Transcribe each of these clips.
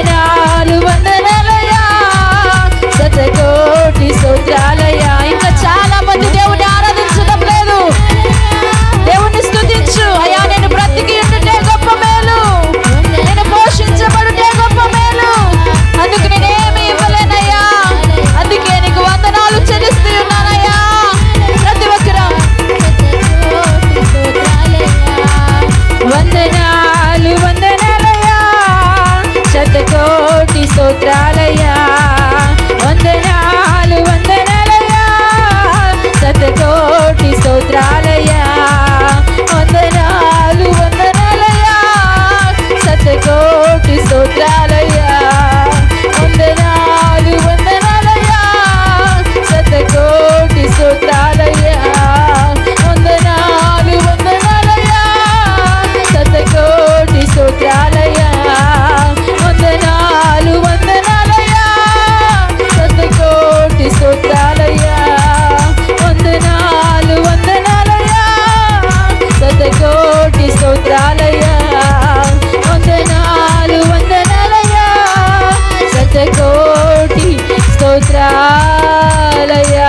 వందనాలు వందనాలయ్యా శతకోటి స్తోత్రాలయ్యా ఇంకా చాలా మంది దేవుని ఆరాధించడం లేదు దేవుని స్తుతించు అయ్యా నేను బ్రతికి ఉండుటే గొప్ప మేలు నేను పోషించబడుటే గొప్ప మేలు అందుకు నేనేమి ఇవ్వలేనయ్యా అందుకే నీకు వందనాలు చెల్లిస్తూ ఉన్నానయ్యా ప్రతి ఒక్కరు వందనాలు వందనాలయ్యా శతకోటి స్తోత్రాలయ్యా వందనాలు వందనాలయ్యా శతకోటి స్తోత్రాలయ్యా వందనాలు వందనాలయ్యా శతకోటి స్తోత్రాలయ్యా వందనాలు వందనాలయ్యా శతకోటి స్తోత్రాలయ్యా వందనాలు వందనాలయ్యా శతకోటి స్తోత్రాలయ్యా వందనాలు వందనాలయ్యా శతకోటి స్తోత్రాలయ్యా వందనాలు వందనాలయ్యా శతకోటి స్తోత్రాలయ్యా వందనాలు వందనాలయ్యా శతకోటి స్తోత్రాలయ్యా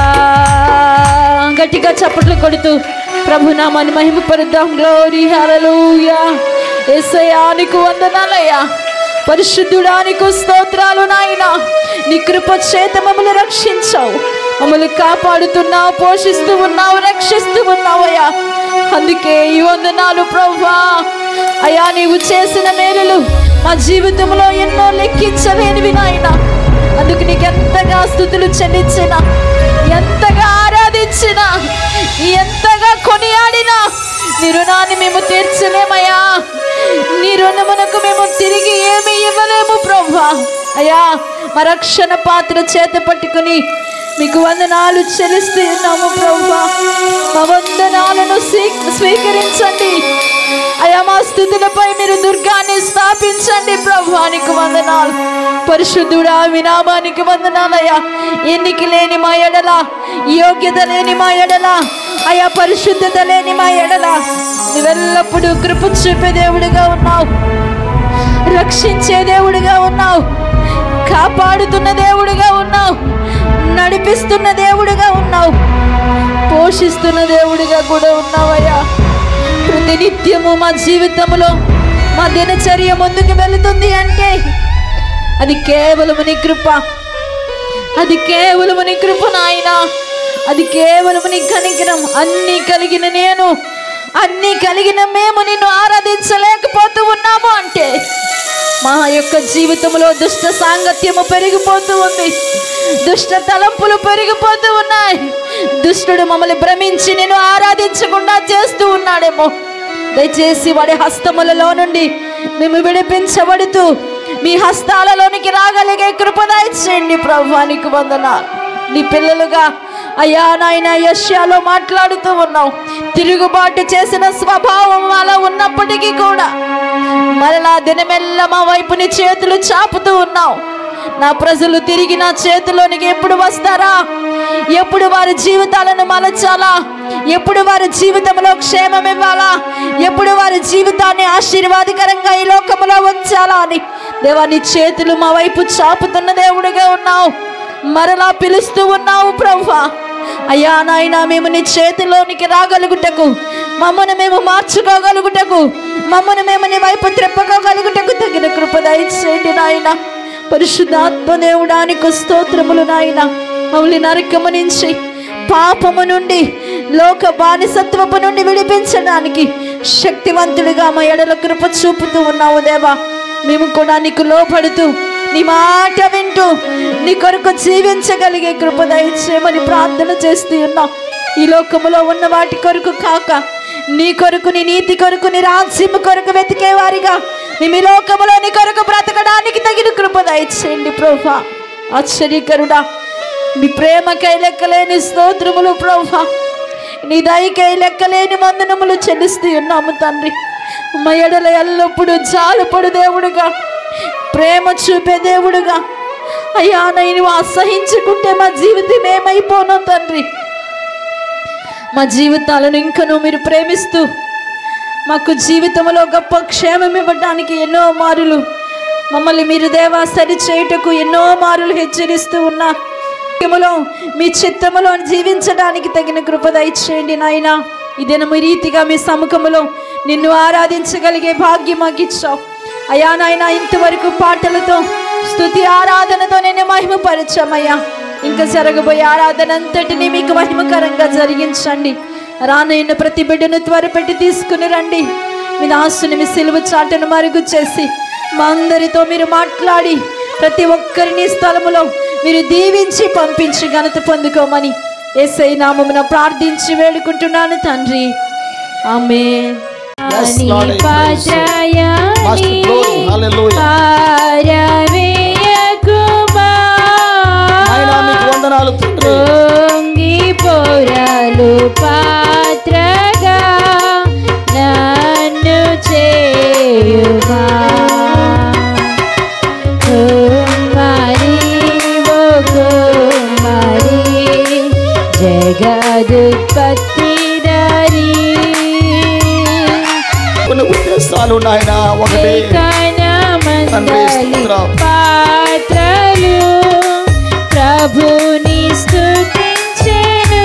గట్టిగా చప్పట్లు కొడుతూ ప్రభు నామాన్ని మహిమపరుద్దాం గ్లోరీ హల్లెలూయా యేసయ్యా నీకు వందనాలయ్యా పరిశుద్ధుడానికి స్తోత్రాలు నాయన నీ కృప చేత మమ్మల్ని రక్షించావు మమ్మల్ని కాపాడుతున్నావు పోషిస్తూ ఉన్నావు రక్షిస్తూ ఉన్నావయ్యా అందుకే ఈ వందనాలు ప్రభా అయ్యా నీవు చేసిన మేలులు మా జీవితంలో ఎన్నో లెక్కించలేనివి నాయనా అందుకు నీకు ఎంతగా స్థుతులు చెల్లించిన ఎంతగా ఆరాధించిన ఎంతగా కొనియాడినా నీ రుణాన్ని మేము తీర్చలేమయ్యా నీ రుణమునకు మేము తిరిగి ఏమి ఇవ్వలేము ప్రభా అయ్యా మా రక్షణ పాత్ర చేత పట్టుకుని మీకు వందనాలు చెల్లిస్తూ ఉన్నాము ప్రభా మా వందనాలను స్వీ- స్వీకరించండి అయా మా స్థుతులపై మీరు దుర్గాన్ని స్థాపించండి ప్రభానికి వందనాలు పరిశుద్ధుడా వినామానికి వందనాలయ్యా ఎన్నిక లేని మా ఎడల యోగ్యత లేని మా ఎడల అయా పరిశుద్ధత లేని మా ఎడల నువ్వెల్లప్పుడూ కృప చూపే దేవుడిగా ఉన్నావు రక్షించే దేవుడిగా ఉన్నావు కాపాడుతున్న దేవుడిగా ఉన్నావు నడిపిస్తున్న దేవుడిగా ఉన్నావు పోషిస్తున్న దేవుడిగా కూడా ఉన్నావయ్యా ప్రతినిత్యము మా జీవితంలో మా దినచర్య ముందుకు వెళుతుంది అంటే అది కేవలము నీ కృప అది కేవలము నీ కృప నాయన అది కేవలము నీ కనికరం అన్నీ కలిగిన నేను అన్నీ కలిగిన మేము నిన్ను ఆరాధించలేకపోతూ ఉన్నాము అంటే మా యొక్క జీవితంలో దుష్ట సాంగత్యము పెరిగిపోతూ ఉంది దుష్ట తలంపులు పెరిగిపోతూ ఉన్నాయి దుష్టుడు మమ్మల్ని భ్రమించి నేను ఆరాధించకుండా చేస్తూ ఉన్నాడేమో దయచేసి వాడి హస్తములలో నుండి మేము విడిపించబడుతూ మీ హస్తాలలోనికి రాగలిగే కృప దయచేయండి ప్రభువానికి వందనాలు నీ పిల్లలుగా అయ్యా నాయన యష్యాలో మాట్లాడుతూ ఉన్నావు తిరుగుబాటు చేసిన స్వభావం అలా ఉన్నప్పటికీ కూడా మరలా దినమెల్ల మా వైపు నీ చేతులు చాపుతూ ఉన్నావు నా ప్రజలు తిరిగి నా చేతిలోనికి ఎప్పుడు వస్తారా ఎప్పుడు వారి జీవితాలను మలచాలా ఎప్పుడు వారి జీవితంలో క్షేమం ఇవ్వాలా ఎప్పుడు వారి జీవితాన్ని ఆశీర్వాదకరంగా ఈ లోకంలో ఉంచాలా అని దేవా నీ చేతులు మా వైపు చాపుతున్న దేవుడిగా ఉన్నావు మరలా పిలుస్తూ ఉన్నావు ప్రభా అయ్యా నాయన మేము నీ చేతిలోనికి రాగలుగుటకు మమ్మను మేము మార్చుకోగలుగుటకు మమ్మను మేము నీ వైపు త్రెప్పకోగలుగుటకు తగిన కృప దయచేయండి నాయన పరిశుద్ధాత్మ దేవుడానికి స్తోత్రములు నాయన మమ్మల్ని నరకము నుంచి పాపము నుండి లోక బానిసత్వపు నుండి విడిపించడానికి శక్తివంతుడిగా మా ఎడల కృప చూపుతూ ఉన్నావు దేవా మేము కూడా నీకు లోపడుతూ నీ మాట వింటూ నీ కొరకు జీవించగలిగే కృప దయచేయమని ప్రార్థన చేస్తూ ఉన్నాం ఈ లోకములో ఉన్న వాటి కొరకు కాక నీ కొరకు నీ నీతి కొరకు నీ రాజ్యం కొరకు వెతికే వారిగా మేము ఈ లోకములో నీ కొరకు బ్రతకడానికి తగిన కృప దయచేయండి ప్రభా ఆశ్చర్యకరుడా మీ ప్రేమకై లెక్కలేని స్తోత్రములు ప్రభా నీ దయకై లెక్కలేని వందనములు చెల్లిస్తూ ఉన్నాము తండ్రి మా ఎడల ఎల్లప్పుడూ జాలుపడు దేవుడుగా ప్రేమ చూపే దేవుడుగా అయ్యా నేను అసహించుకుంటే మా జీవితం ఏమైపోనో తండ్రి మా జీవితాలను ఇంకనూ మీరు ప్రేమిస్తూ మాకు జీవితంలో గొప్ప క్షేమం ఇవ్వడానికి ఎన్నో మారులు మమ్మల్ని మీరు దేవా సరి చేయుటకు ఎన్నో మారులు హెచ్చరిస్తూ ఉన్నా వాక్యములో మీ చిత్తములో జీవించడానికి తగిన కృప దయచేయండి నాయన ఈ దినము ఈ రీతిగా మీ సముఖములో నిన్ను ఆరాధించగలిగే భాగ్యం మాకు ఇచ్చావు అయా నాయన ఇంతవరకు పాటలతో స్తుతి ఆరాధనతో నేను మహిమపరచామయ్యా ఇంకా జరగబోయే ఆరాధన అంతటిని మీకు మహిమకరంగా జరిగించండి రానైన ప్రతి బిడ్డను త్వరపెట్టి తీసుకుని రండి మీ దాసుని మీ సిలువ చాటను మరుగు చేసి మా అందరితో మీరు మాట్లాడి ప్రతి ఒక్కరిని స్థలములో మీరు దీవించి పంపించి ఘనత పొందుకోమని ఏసై నామమున ప్రార్థించి వేడుకుంటున్నాను తండ్రి ఆమె Yes, Lord, I praise you. Master, glory, hallelujah. ఆయన మీకు వందనాలు తండ్రి పొరలు పాత్రగా నన్ను చేయుమా కుమారి ఓ కుమారి జగదుత్పత్తి దరి కొన్ని ఉద్దేశాలు నాయన ఒకటి తండ్రి స్తోత్రం. పాత్రలు ప్రభుని స్తుతించెను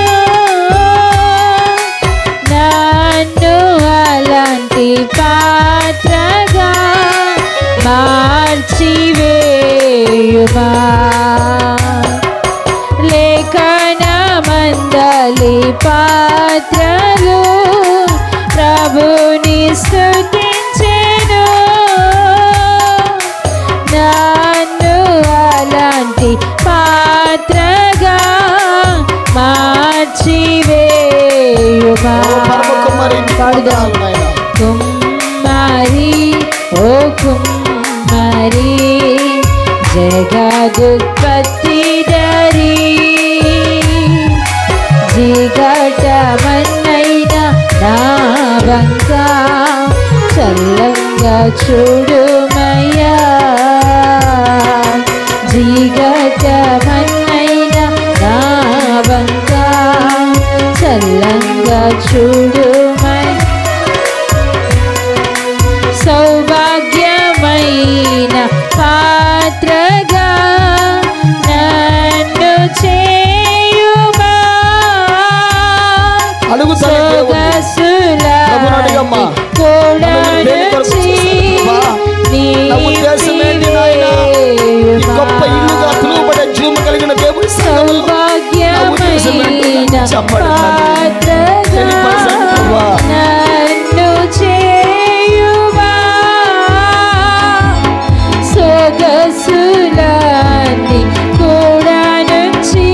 నన్ను అలాంటి పాత్రగా మార్చివేయుమా లేఖన మందలి పాత్రలు ప్రభుని స్తుతించెను నన్ను అలాంటి పాత్రగా మార్చివేయుమా ఓ పరమ కుమారి నీకు పాడుదాం వందనాలు నాయన కుమారి ఓ కుమారి జగదుత్పత్తి దరి జిగటమన్నైన నా వంక చల్లంగా చూడుమయ్యా జిగటమన్నైన నా వంక చల్లంగా చూడుమయ్యా సౌభాగ్యమైన పాత్రగా నన్ను చేయుమా అడుగు తల్లి దేవుణ్ణి. ప్రభువుని అడిగమ్మా. నన్ను దేని కొరకు చేస్తున్నావా? నా ఉద్దేశం ఏంటి నాయనా? ఈ గొప్ప ఇల్లుగా పిలువబడే జీవము కలిగిన దేవుడి సంఘములో నా ఉద్దేశం ఏంటో నాకు చెప్పండి తండ్రి. తెలియపరచండి ప్రభువా. నన్ను చేయుమా సొగసులాన్ని కూడా నుంచి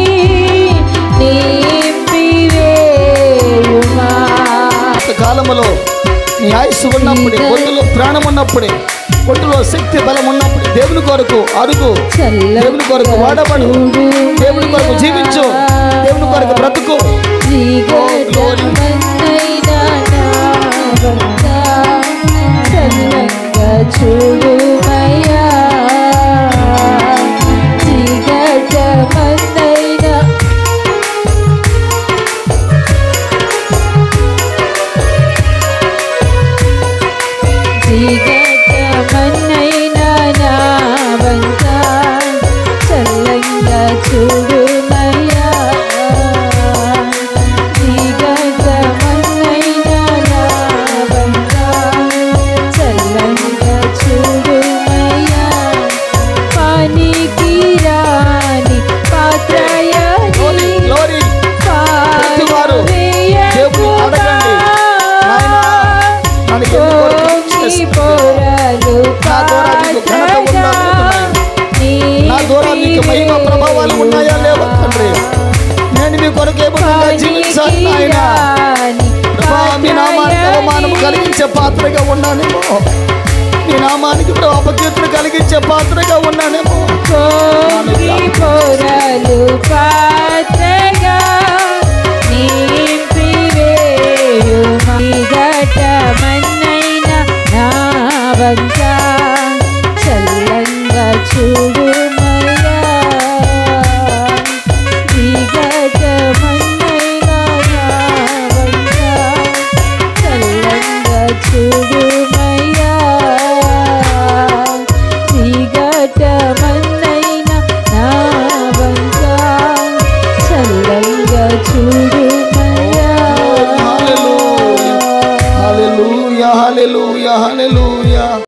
నింపివేయుమా కాలములో నీ ఆయుస్సు ఉన్నప్పుడే ఒడ్డులో ప్రాణం ఉన్నప్పుడే ఒడ్డులో శక్తి బలం ఉన్నప్పుడు దేవుని కొరకు అడుగు దేవుని కొరకు వాడబడు దేవుని కొరకు జీవించు దేవుని కొరకు బ్రతుకు glory. చూడుమయ్యా చీకటమన్నైనా చీకటమన్నైనా నా వంక చల్లంగా చూడుమయ్యా చీకటమన్నైనా నా వంక చల్లంగా చూడుమయ్యా పనికి రాని పాత్రయని గ్లోరీ గ్లోరీ ప్రతివారు దేవుని అడగండి. నాయనా, మనకి ఎందుకు కొరకు చేస్తున్నావు? నా ద్వారా నీకు ఘనత ఉందా లేదా నాయనా? నా ద్వారా మీకు మహిమ ప్రభావాలు ఉన్నాయా లేవా తండ్రి నేను మీ కొరకు ఏ విధంగా జీవించాలి నాయన ప్రభా మీ నామానికి అవమానం కలిగించే పాత్రగా ఉన్నానేమో మీ నామానికి ప్రభు అపకీర్తిని కలిగించే పాత్రగా ఉన్నానేమో కోరి పొరలు పాత్రగా నింపివేయుమా ఘటమన్నైన నా వంక చల్లంగా చూడుమయ్యా ఘటమన్నైన నా వంక చల్లంగా చూడుమయ్యా చూడుమయ్యా హల్లెలూయా హల్లెలూయా హల్లెలూయా హల్లెలూయా